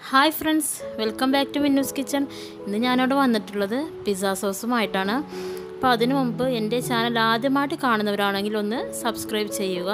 hi friends welcome back to Minnu's kitchen ഇന്ന് ഞാനിവിടെ വന്നിട്ടുള്ളത് പിസ്സ സോസുമായിട്ടാണ് അപ്പോൾ അതിനു മുമ്പ് എൻ്റെ ചാനൽ ആദ്യമായിട്ട് കാണുന്നവരാണെങ്കിൽ ഒന്ന് സബ്സ്ക്രൈബ് ചെയ്യുക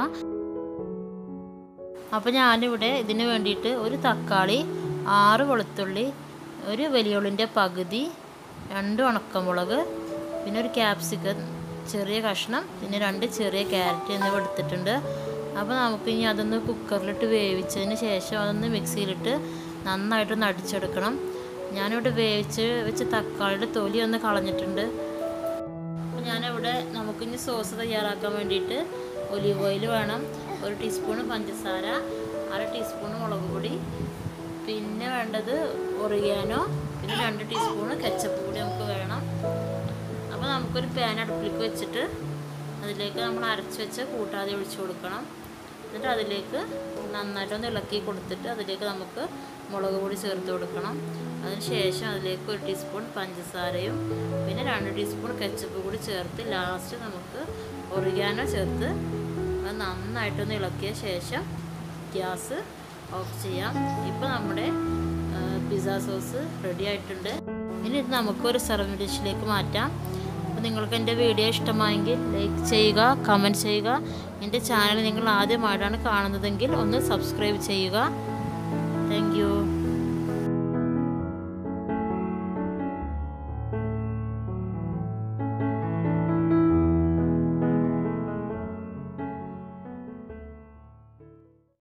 അപ്പോൾ ഞാനിവിടെ ഇതിന് വേണ്ടിയിട്ട് ഒരു തക്കാളി ആറ് വെളുത്തുള്ളി ഒരു വലിയുള്ളിൻ്റെ പകുതി രണ്ട് ഉണക്കമുളക് പിന്നെ ഒരു ക്യാപ്സിക്കം ചെറിയ കഷ്ണം പിന്നെ രണ്ട് ചെറിയ ക്യാരറ്റ് എന്നിവ എടുത്തിട്ടുണ്ട് അപ്പോൾ നമുക്ക് ഇനി അതൊന്ന് കുക്കറിലിട്ട് വേവിച്ചതിന് ശേഷം അതൊന്ന് മിക്സിയിലിട്ട് നന്നായിട്ടൊന്ന് അടിച്ചെടുക്കണം ഞാനിവിടെ വേവിച്ച് വെച്ച് തക്കാളിയുടെ തൊലി ഒന്ന് കളഞ്ഞിട്ടുണ്ട് അപ്പോൾ ഞാനിവിടെ നമുക്കിനി സോസ് തയ്യാറാക്കാൻ വേണ്ടിയിട്ട് ഒലിവ് ഓയിൽ വേണം ഒരു ടീസ്പൂൺ പഞ്ചസാര അര ടീസ്പൂൺ മുളക് പൊടി പിന്നെ വേണ്ടത് ഒറിയാനോ പിന്നെ രണ്ട് ടീസ്പൂൺ കെച്ചപ്പ് കൂടി നമുക്ക് വേണം അപ്പോൾ നമുക്കൊരു പാൻ അടുപ്പിലേക്ക് വെച്ചിട്ട് അതിലേക്ക് നമ്മൾ അരച്ച് വെച്ച് കൂട്ടാതെ ഒഴിച്ചു കൊടുക്കണം എന്നിട്ട് അതിലേക്ക് നന്നായിട്ടൊന്ന് ഇളക്കി കൊടുത്തിട്ട് അതിലേക്ക് നമുക്ക് മുളക് പൊടി ചേർത്ത് കൊടുക്കണം അതിന് ശേഷം അതിലേക്ക് ഒരു ടീസ്പൂൺ പഞ്ചസാരയും പിന്നെ രണ്ട് ടീസ്പൂൺ കെച്ചപ്പ് കൂടി ചേർത്ത് ലാസ്റ്റ് നമുക്ക് ഒറിഗാനോ ചേർത്ത് അത് നന്നായിട്ടൊന്ന് ഇളക്കിയ ശേഷം ഗ്യാസ് ഓഫ് ചെയ്യാം ഇപ്പോൾ നമ്മുടെ പിസ്സ സോസ് റെഡി ആയിട്ടുണ്ട് ഇനി ഇത് നമുക്കൊരു സെർവിങ് ഡിഷിലേക്ക് മാറ്റാം അപ്പോൾ നിങ്ങൾക്ക് എൻ്റെ വീഡിയോ ഇഷ്ടമായെങ്കിൽ ലൈക്ക് ചെയ്യുക കമൻറ്റ് ചെയ്യുക എൻ്റെ ചാനൽ നിങ്ങൾ ആദ്യമായിട്ടാണ് കാണുന്നതെങ്കിൽ ഒന്ന് സബ്സ്ക്രൈബ് ചെയ്യുക താങ്ക്